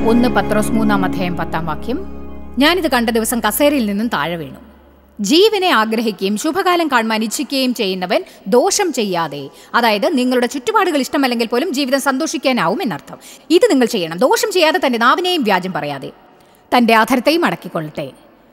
ഒന്ന് പത്രോസ് മൂന്നാം അധ്യായം പത്താം വാക്യം ഞാനിത് കണ്ട ദിവസം കസേരയിൽ നിന്നും താഴെ വീണു ജീവനെ ആഗ്രഹിക്കുകയും ശുഭകാലം കാണുവാൻ ഇച്ഛിക്കുകയും ചെയ്യുന്നവൻ ദോഷം ചെയ്യാതെ അതായത് നിങ്ങളുടെ ചുറ്റുപാടുകൾ ഇഷ്ടമല്ലെങ്കിൽ പോലും ജീവിതം സന്തോഷിക്കാനാവും എന്നർത്ഥം ഇത് നിങ്ങൾ ചെയ്യണം ദോഷം ചെയ്യാതെ തന്റെ നാവിനെയും വ്യാജം പറയാതെ തന്റെ ആധാരത്തെയും അടക്കിക്കൊള്ളട്ടെ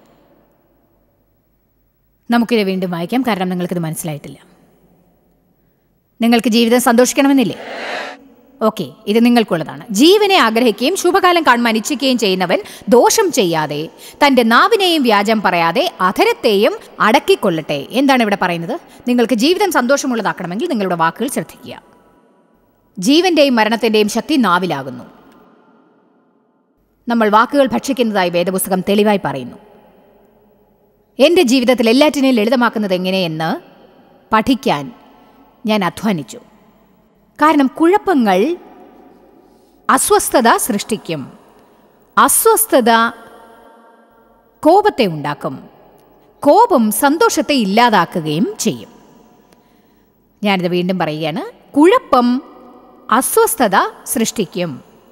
നമുക്കിത് വീണ്ടും വായിക്കാം കാരണം നിങ്ങൾക്കിത് മനസ്സിലായിട്ടില്ല നിങ്ങൾക്ക് ജീവിതം സന്തോഷിക്കണമെന്നില്ലേ ഓക്കെ ഇത് നിങ്ങൾക്കുള്ളതാണ് ജീവനെ ആഗ്രഹിക്കുകയും ശുഭകാലം കാണുവാൻ ഇച്ഛിക്കുകയും ചെയ്യുന്നവൻ ദോഷം ചെയ്യാതെ തന്റെ നാവിനെയും വ്യാജം പറയാതെ അധരത്തെയും അടക്കിക്കൊള്ളട്ടെ എന്താണ് ഇവിടെ പറയുന്നത് നിങ്ങൾക്ക് ജീവിതം സന്തോഷമുള്ളതാക്കണമെങ്കിൽ നിങ്ങളുടെ വാക്കുകൾ ശ്രദ്ധിക്കുക ജീവന്റെയും മരണത്തിന്റെയും ശക്തി നാവിലാകുന്നു നമ്മൾ വാക്കുകൾ ഭക്ഷിക്കുന്നതായി വേദപുസ്തകം തെളിവായി പറയുന്നു എൻ്റെ ജീവിതത്തിൽ എല്ലാറ്റിനെയും ലളിതമാക്കുന്നത് എങ്ങനെയെന്ന് പഠിക്കാൻ ഞാൻ അധ്വാനിച്ചു കാരണം കുഴപ്പങ്ങൾ അസ്വസ്ഥത സൃഷ്ടിക്കും അസ്വസ്ഥത കോപത്തെ ഉണ്ടാക്കും കോപം സന്തോഷത്തെ ഇല്ലാതാക്കുകയും ചെയ്യും ഞാനിത് വീണ്ടും പറയുകയാണ് കുഴപ്പം അസ്വസ്ഥത സൃഷ്ടിക്കും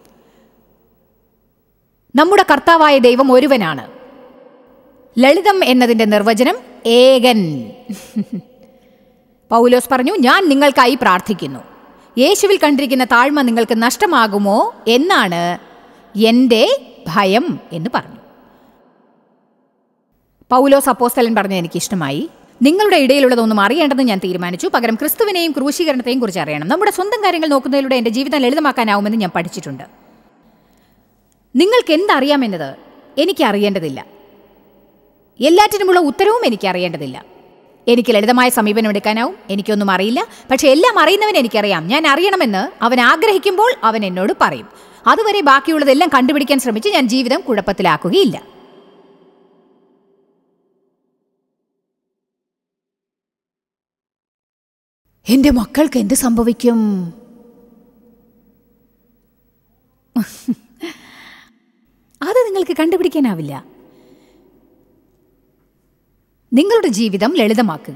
നമ്മുടെ കർത്താവായ ദൈവം ഒരുവനാണ് ലളിതം എന്നതിൻ്റെ നിർവചനം ഏകൻ പൗലോസ് പറഞ്ഞു ഞാൻ നിങ്ങൾക്കായി പ്രാർത്ഥിക്കുന്നു യേശുവിൽ കണ്ടിരിക്കുന്ന താഴ്മ നിങ്ങൾക്ക് നഷ്ടമാകുമോ എന്നാണ് എൻ്റെ ഭയം എന്ന് പറഞ്ഞു പൗലോസ് അപ്പോസ്തലൻ പറഞ്ഞത് എനിക്ക് ഇഷ്ടമായി നിങ്ങളുടെ ഇടയിലുള്ളതൊന്നും അറിയേണ്ടെന്ന് ഞാൻ തീരുമാനിച്ചു പകരം ക്രിസ്തുവിനെയും ക്രൂശീകരണത്തെയും കുറിച്ച് അറിയണം നമ്മുടെ സ്വന്തം കാര്യങ്ങൾ നോക്കുന്നതിലൂടെ എൻ്റെ ജീവിതം ലളിതമാക്കാനാവുമെന്ന് ഞാൻ പഠിച്ചിട്ടുണ്ട് നിങ്ങൾക്ക് എന്തറിയാമെന്നത് എനിക്ക് അറിയേണ്ടതില്ല എല്ലാറ്റിനുമുള്ള ഉത്തരവും എനിക്ക് അറിയേണ്ടതില്ല എനിക്ക് ലളിതമായ സമീപനം എടുക്കാനാവും എനിക്കൊന്നും അറിയില്ല പക്ഷെ എല്ലാം അറിയുന്നവൻ എനിക്കറിയാം ഞാൻ അറിയണമെന്ന് അവൻ ആഗ്രഹിക്കുമ്പോൾ അവൻ എന്നോട് പറയും അതുവരെ ബാക്കിയുള്ളതെല്ലാം കണ്ടുപിടിക്കാൻ ശ്രമിച്ച് ഞാൻ ജീവിതം കുഴപ്പത്തിലാക്കുകയില്ല എന്റെ മക്കൾക്ക് എന്ത് സംഭവിക്കും അത് നിങ്ങൾക്ക് കണ്ടുപിടിക്കാനാവില്ല നിങ്ങളുടെ ജീവിതം ലളിതമാക്കുക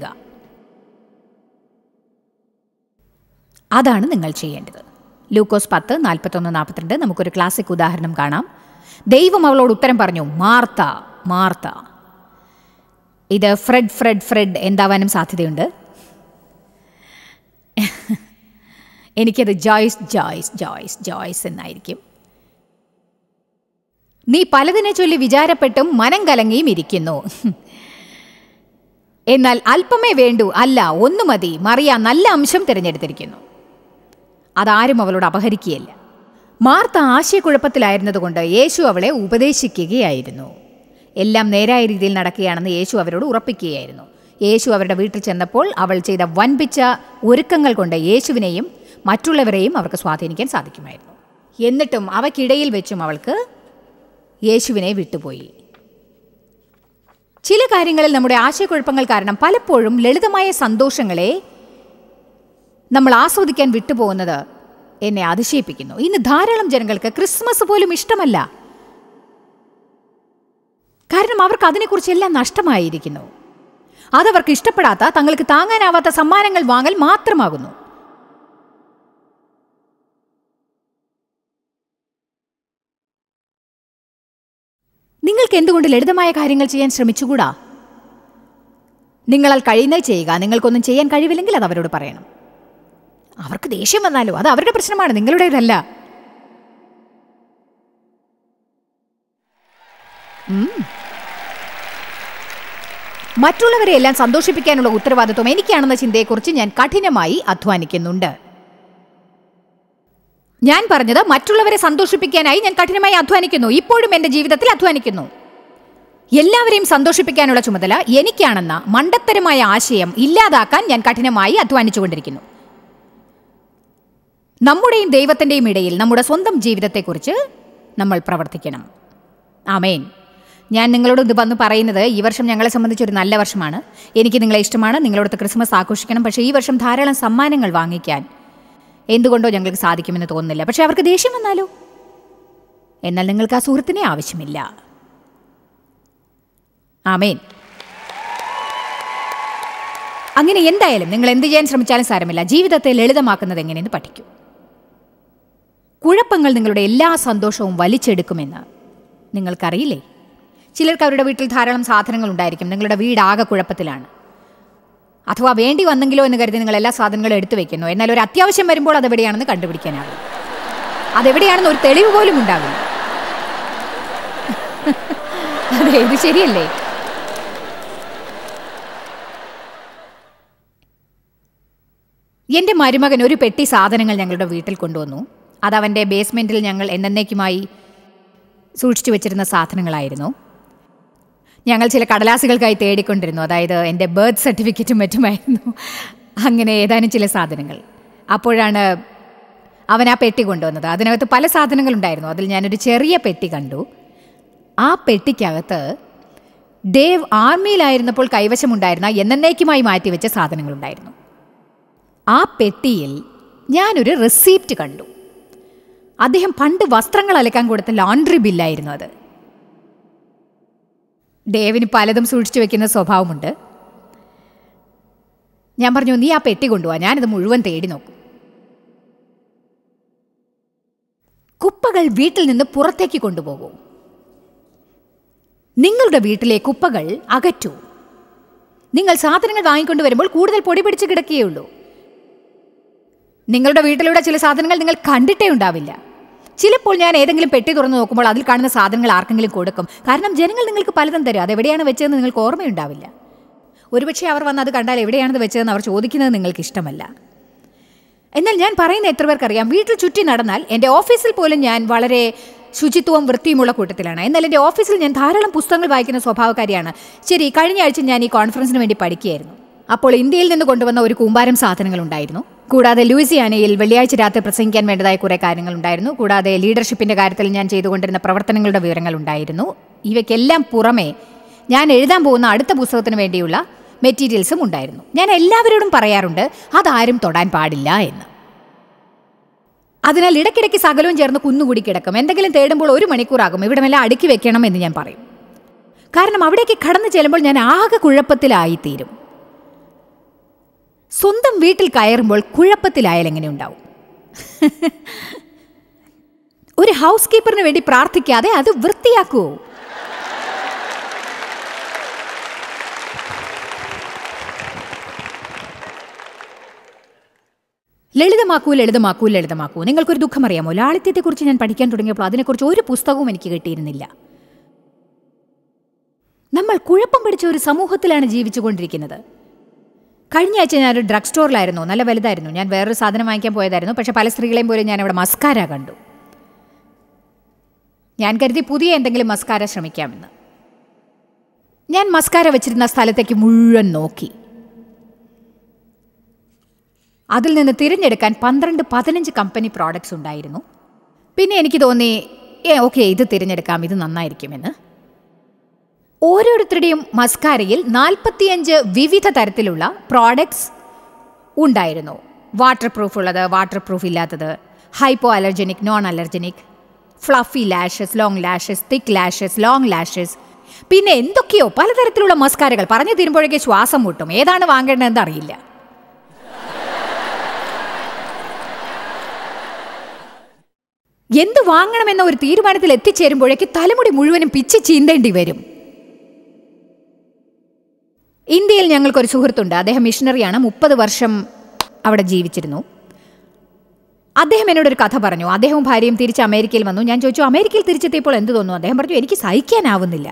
അതാണ് നിങ്ങൾ ചെയ്യേണ്ടത് ലൂക്കോസ് പത്ത് നാൽപ്പത്തൊന്ന് നാൽപ്പത്തിരണ്ട് നമുക്കൊരു ക്ലാസിക് ഉദാഹരണം കാണാം ദൈവം അവളോട് ഉത്തരം പറഞ്ഞു മാർത്ത മാർത്ത ഇത് ഫ്രെഡ് ഫ്രെഡ് ഫ്രെഡ് എന്താവാനും സാധ്യതയുണ്ട് എനിക്കത് ജോയ്സ് ജോയ്സ് ജോയ്സ് ജോയ്സ് എന്നായിരിക്കും നീ പലതിനെ ചൊല്ലി വിചാരപ്പെട്ടും മനം കലങ്ങിയും ഇരിക്കുന്നു എന്നാൽ അല്പമേ വേണ്ടൂ അല്ല ഒന്നു മതി മറിയ നല്ല അംശം തിരഞ്ഞെടുത്തിരിക്കുന്നു അതാരും അവളോട് അപഹരിക്കുകയില്ല മാർത്ത ആശയക്കുഴപ്പത്തിലായിരുന്നതുകൊണ്ട് യേശു അവളെ ഉപദേശിക്കുകയായിരുന്നു എല്ലാം നേരായ രീതിയിൽ നടക്കുകയാണെന്ന് യേശു അവരോട് ഉറപ്പിക്കുകയായിരുന്നു യേശു അവരുടെ വീട്ടിൽ ചെന്നപ്പോൾ അവൾ ചെയ്ത വൻപിച്ച ഒരുക്കങ്ങൾ കൊണ്ട് യേശുവിനെയും മറ്റുള്ളവരെയും അവർക്ക് സ്വാധീനിക്കാൻ സാധിക്കുമായിരുന്നു എന്നിട്ടും അവയ്ക്കിടയിൽ വെച്ചും അവൾക്ക് യേശുവിനെ വിട്ടുപോയി ചില കാര്യങ്ങളിൽ നമ്മുടെ ആശയക്കുഴപ്പങ്ങൾ കാരണം പലപ്പോഴും ലളിതമായ സന്തോഷങ്ങളെ നമ്മൾ ആസ്വദിക്കാൻ വിട്ടുപോകുന്നത് എന്നെ അതിശയിപ്പിക്കുന്നു ഇന്ന് ധാരാളം ജനങ്ങൾക്ക് ക്രിസ്മസ് പോലും ഇഷ്ടമല്ല കാരണം അവർക്ക് അതിനെക്കുറിച്ച് എല്ലാം നഷ്ടമായിരിക്കുന്നു അതവർക്ക് ഇഷ്ടപ്പെടാത്ത തങ്ങൾക്ക് താങ്ങാനാവാത്ത സമ്മാനങ്ങൾ വാങ്ങൽ മാത്രമാകുന്നു നിങ്ങൾക്ക് എന്തുകൊണ്ട് ലളിതമായ കാര്യങ്ങൾ ചെയ്യാൻ ശ്രമിച്ചുകൂടാ നിങ്ങളാൽ കഴിയുന്നത് ചെയ്യുക നിങ്ങൾക്കൊന്നും ചെയ്യാൻ കഴിവില്ലെങ്കിൽ അത് അവരോട് പറയണം അവർക്ക് ദേഷ്യം വന്നാലോ അത് അവരുടെ പ്രശ്നമാണ് നിങ്ങളുടേതല്ല ഉം. മറ്റുള്ളവരെ എല്ലാം സന്തോഷിപ്പിക്കാനുള്ള ഉത്തരവാദിത്വം എനിക്കാണെന്ന ചിന്തയെക്കുറിച്ച് ഞാൻ കഠിനമായി അധ്വാനിക്കുന്നുണ്ട് ഞാൻ പറഞ്ഞത് മറ്റുള്ളവരെ സന്തോഷിപ്പിക്കാനായി ഞാൻ കഠിനമായി അധ്വാനിക്കുന്നു ഇപ്പോഴും എന്റെ ജീവിതത്തിൽ അധ്വാനിക്കുന്നു എല്ലാവരെയും സന്തോഷിപ്പിക്കാനുള്ള ചുമതല എനിക്കാണെന്ന മണ്ടത്തരമായ ആശയം ഇല്ലാതാക്കാൻ ഞാൻ കഠിനമായി അധ്വാനിച്ചുകൊണ്ടിരിക്കുന്നു നമ്മുടെയും ദൈവത്തിൻ്റെയും ഇടയിൽ നമ്മുടെ സ്വന്തം ജീവിതത്തെക്കുറിച്ച് നമ്മൾ പ്രവർത്തിക്കണം ആമേൻ ഞാൻ നിങ്ങളോട് ഇത് വന്ന് പറയുന്നത് ഈ വർഷം ഞങ്ങളെ സംബന്ധിച്ച് ഒരു നല്ല വർഷമാണ് എനിക്ക് നിങ്ങളെ ഇഷ്ടമാണ് നിങ്ങളോടത്ത് ക്രിസ്മസ് ആഘോഷിക്കണം പക്ഷേ ഈ വർഷം ധാരാളം സമ്മാനങ്ങൾ വാങ്ങിക്കാൻ എന്തുകൊണ്ടോ ഞങ്ങൾക്ക് സാധിക്കുമെന്ന് തോന്നുന്നില്ല പക്ഷേ അവർക്ക് ദേഷ്യം വന്നാലോ എന്നാൽ നിങ്ങൾക്ക് ആ സുഹൃത്തിനെ ആവശ്യമില്ല ആമേൻ അങ്ങനെ എന്തായാലും നിങ്ങൾ എന്ത് ചെയ്യാൻ ശ്രമിച്ചാലും സാരമില്ല ജീവിതത്തെ ലളിതമാക്കുന്നത് എങ്ങനെയെന്ന് പഠിക്കൂ കുഴപ്പങ്ങൾ നിങ്ങളുടെ എല്ലാ സന്തോഷവും വലിച്ചെടുക്കുമെന്ന് നിങ്ങൾക്കറിയില്ലേ ചിലർക്ക് അവരുടെ വീട്ടിൽ ധാരാളം സാധനങ്ങൾ ഉണ്ടായിരിക്കും നിങ്ങളുടെ വീട് ആകെ കുഴപ്പത്തിലാണ് അഥവാ വേണ്ടി വന്നെങ്കിലോ എന്ന് കരുതി നിങ്ങൾ എല്ലാ സാധനങ്ങളും എടുത്തു വെക്കുന്നു എന്നാൽ ഒരു അത്യാവശ്യം വരുമ്പോൾ അതെവിടെയാണെന്ന് കണ്ടുപിടിക്കാനാകും അതെവിടെയാണെന്ന് ഒരു തെളിവ് പോലും ഉണ്ടാവില്ല അതെ ഇത് ശരിയല്ലേ എൻ്റെ മരുമകൻ ഒരു പെട്ടി സാധനങ്ങൾ ഞങ്ങളുടെ വീട്ടിൽ കൊണ്ടുവന്നു അത് അവൻ്റെ ബേസ്മെൻറ്റിൽ ഞങ്ങൾ എന്നേക്കുമായി സൂക്ഷിച്ചു വെച്ചിരുന്ന സാധനങ്ങളായിരുന്നു ഞങ്ങൾ ചില കടലാസുകൾക്കായി തേടിക്കൊണ്ടിരുന്നു അതായത് എൻ്റെ ബർത്ത് സർട്ടിഫിക്കറ്റും മറ്റുമായിരുന്നു അങ്ങനെ ഏതാനും ചില സാധനങ്ങൾ അപ്പോഴാണ് അവൻ ആ പെട്ടി കൊണ്ടുവന്നത് അതിനകത്ത് പല സാധനങ്ങളുണ്ടായിരുന്നു അതിൽ ഞാനൊരു ചെറിയ പെട്ടി കണ്ടു ആ പെട്ടിക്കകത്ത് ദേവ് ആർമിയിലായിരുന്നപ്പോൾ കൈവശമുണ്ടായിരുന്ന എന്നേക്കുമായി മാറ്റിവെച്ച സാധനങ്ങളുണ്ടായിരുന്നു ആ പെട്ടിയിൽ ഞാനൊരു റെസീപ്റ്റ് കണ്ടു അദ്ദേഹം പണ്ട് വസ്ത്രങ്ങൾ അലക്കാൻ കൊടുത്ത ലോണ്ട്രി ബില്ലായിരുന്നു അത് ഡേവിന് പലതും സൂക്ഷിച്ചു വെക്കുന്ന സ്വഭാവമുണ്ട് ഞാൻ പറഞ്ഞു നീ ആ പെട്ടി കൊണ്ടുപോവാ ഞാനിത് മുഴുവൻ തേടി നോക്കും കുപ്പകൾ വീട്ടിൽ നിന്ന് പുറത്തേക്ക് കൊണ്ടുപോകൂ നിങ്ങളുടെ വീട്ടിലെ കുപ്പകൾ അകറ്റൂ നിങ്ങൾ സാധനങ്ങൾ വാങ്ങിക്കൊണ്ട് വരുമ്പോൾ കൂടുതൽ പൊടി പിടിച്ച് കിടക്കുകയുള്ളൂ നിങ്ങളുടെ വീട്ടിലൂടെ ചില സാധനങ്ങൾ നിങ്ങൾ കണ്ടിട്ടേ ഉണ്ടാവില്ല ചിലപ്പോൾ ഞാൻ ഏതെങ്കിലും പെട്ടി തുറന്ന് നോക്കുമ്പോൾ അതിൽ കാണുന്ന സാധനങ്ങൾ ആർക്കെങ്കിലും കൊടുക്കും കാരണം ജനങ്ങൾ നിങ്ങൾക്ക് പലതും തരും അതെവിടെയാണ് വെച്ചതെന്ന് നിങ്ങൾക്ക് ഓർമ്മയുണ്ടാവില്ല ഒരുപക്ഷെ അവർ വന്ന് അത് കണ്ടാൽ എവിടെയാണത് വെച്ചതെന്ന് അവർ ചോദിക്കുന്നത് നിങ്ങൾക്ക് ഇഷ്ടമല്ല എന്നാൽ ഞാൻ പറയുന്ന എത്ര പേർക്കറിയാം വീട്ടിൽ ചുറ്റി നടന്നാൽ എൻ്റെ ഓഫീസിൽ പോലും ഞാൻ വളരെ ശുചിത്വവും വൃത്തിയുമുള്ള കൂട്ടത്തിലാണ് എന്നാൽ എൻ്റെ ഓഫീസിൽ ഞാൻ ധാരാളം പുസ്തകങ്ങൾ വായിക്കുന്ന സ്വഭാവക്കാരിയാണ് ശരി കഴിഞ്ഞ ആഴ്ച ഞാൻ ഈ കോൺഫറൻസിന് വേണ്ടി പഠിക്കുകയായിരുന്നു അപ്പോൾ ഇന്ത്യയിൽ നിന്ന് കൊണ്ടുവന്ന ഒരു കൂമ്പാരം സാധനങ്ങൾ ഉണ്ടായിരുന്നു കൂടാതെ ലൂയിസിയാനയിൽ വെള്ളിയാഴ്ച രാത്രി പ്രസംഗിക്കാൻ വേണ്ടതായ കുറേ കാര്യങ്ങൾ ഉണ്ടായിരുന്നു കൂടാതെ ലീഡർഷിപ്പിന്റെ കാര്യത്തിൽ ഞാൻ ചെയ്തുകൊണ്ടിരുന്ന പ്രവർത്തനങ്ങളുടെ വിവരങ്ങൾ ഉണ്ടായിരുന്നു ഇവയ്ക്കെല്ലാം പുറമെ ഞാൻ എഴുതാൻ പോകുന്ന അടുത്ത പുസ്തകത്തിന് വേണ്ടിയുള്ള മെറ്റീരിയൽസും ഉണ്ടായിരുന്നു ഞാൻ എല്ലാവരോടും പറയാറുണ്ട് അതാരും തൊടാൻ പാടില്ല എന്ന് അതിനാൽ ഇടയ്ക്കിടയ്ക്ക് സകലവും ചേർന്ന് കുന്നുകൂടി കിടക്കും എന്തെങ്കിലും തേടുമ്പോൾ ഒരു മണിക്കൂറാകും ഇവിടമെല്ലാം അടുക്കി വെക്കണം എന്ന് ഞാൻ പറയും കാരണം അവിടേക്ക് കടന്നു ചെല്ലുമ്പോൾ ഞാൻ ആകെ കുഴപ്പത്തിലായിത്തീരും സ്വന്തം വീട്ടിൽ കയറുമ്പോൾ കുഴപ്പത്തിലായാൽ എങ്ങനെ ഉണ്ടാവും ഒരു ഹൗസ് കീപ്പറിന് വേണ്ടി പ്രാർത്ഥിക്കാതെ അത് വൃത്തിയാക്കൂ ലളിതമാക്കൂ ലളിതമാക്കൂ ലളിതമാക്കൂ നിങ്ങൾക്കൊരു ദുഃഖം അറിയാമോ ലാളിത്യത്തെക്കുറിച്ച് ഞാൻ പഠിക്കാൻ തുടങ്ങിയപ്പോൾ അതിനെക്കുറിച്ച് ഒരു പുസ്തകവും എനിക്ക് കിട്ടിയിരുന്നില്ല നമ്മൾ കുഴപ്പം പിടിച്ച ഒരു സമൂഹത്തിലാണ് ജീവിച്ചുകൊണ്ടിരിക്കുന്നത് കഴിഞ്ഞ ആഴ്ച ഞാനൊരു ഡ്രഗ് സ്റ്റോറിലായിരുന്നു നല്ല വലുതായിരുന്നു ഞാൻ വേറൊരു സാധനം വാങ്ങിക്കാൻ പോയതായിരുന്നു പക്ഷെ പല സ്ത്രീകളെയും പോലെ ഞാൻ അവിടെ മസ്കാര കണ്ടു ഞാൻ കരുതി പുതിയ എന്തെങ്കിലും മസ്കാര ശ്രമിക്കാമെന്ന് ഞാൻ മസ്കാര വെച്ചിരുന്ന സ്ഥലത്തേക്ക് മുഴുവൻ നോക്കി അതിൽ നിന്ന് തിരഞ്ഞെടുക്കാൻ പന്ത്രണ്ട് പതിനഞ്ച് കമ്പനി പ്രോഡക്ട്സ് ഉണ്ടായിരുന്നു പിന്നെ എനിക്ക് തോന്നി ഏ ഓക്കെ ഇത് തിരഞ്ഞെടുക്കാം ഇത് നന്നായിരിക്കുമെന്ന് ഓരോരുത്തരുടെയും മസ്കാരയിൽ നാൽപ്പത്തിയഞ്ച് വിവിധ തരത്തിലുള്ള പ്രോഡക്ട്സ് ഉണ്ടായിരുന്നു വാട്ടർ പ്രൂഫ് ഉള്ളത് വാട്ടർ പ്രൂഫ് ഇല്ലാത്തത് hypoallergenic non allergenic fluffy lashes long lashes thick lashes long lashes പിന്നെ എന്തൊക്കെയോ പലതരത്തിലുള്ള മസ്കാരകൾ പറഞ്ഞു തീരുമ്പോഴേക്ക് ശ്വാസം മുട്ടും ഏതാണ് വാങ്ങേണ്ടതെന്ന് അറിയില്ല എന്ത് വാങ്ങണമെന്ന ഒരു തീരുമാനത്തിൽ എത്തിച്ചേരുമ്പോഴേക്ക് തലമുടി മുഴുവനും പിച്ച് ചീന്തേണ്ടി വരും ഇന്ത്യയിൽ ഞങ്ങൾക്കൊരു സുഹൃത്തുണ്ട് അദ്ദേഹം മിഷണറിയാണ് മുപ്പത് വർഷം അവിടെ ജീവിച്ചിരുന്നു അദ്ദേഹം എന്നോട് ഒരു കഥ പറഞ്ഞു അദ്ദേഹവും ഭാര്യയും തിരിച്ച് അമേരിക്കയിൽ വന്നു ഞാൻ ചോദിച്ചു അമേരിക്കയിൽ തിരിച്ചെത്തിയപ്പോൾ എന്ത് തോന്നുന്നു അദ്ദേഹം പറഞ്ഞു എനിക്ക് സഹിക്കാനാവുന്നില്ല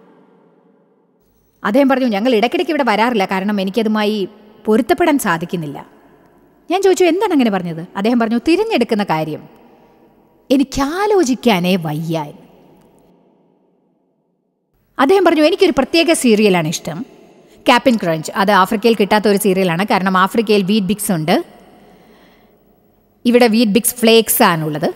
അദ്ദേഹം പറഞ്ഞു ഞങ്ങൾ ഇടയ്ക്കിടയ്ക്ക് ഇവിടെ വരാറില്ല കാരണം എനിക്കതുമായി പൊരുത്തപ്പെടാൻ സാധിക്കുന്നില്ല ഞാൻ ചോദിച്ചു എന്താണ് അങ്ങനെ പറഞ്ഞത് അദ്ദേഹം പറഞ്ഞു തിരഞ്ഞെടുക്കുന്ന കാര്യം എനിക്കാലോചിക്കാനേ വയ്യ എന്ന് അദ്ദേഹം പറഞ്ഞു എനിക്കൊരു പ്രത്യേക സീരിയലാണ് ഇഷ്ടം ക്യാപ്പിൻ ക്രഞ്ച് അത് ആഫ്രിക്കയിൽ കിട്ടാത്ത ഒരു സീരിയലാണ് കാരണം ആഫ്രിക്കയിൽ വീറ്റ് ബിക്സ് ഉണ്ട് ഇവിടെ വീറ്റ് ബിക്സ് ഫ്ലേക്സ് ആണുള്ളത്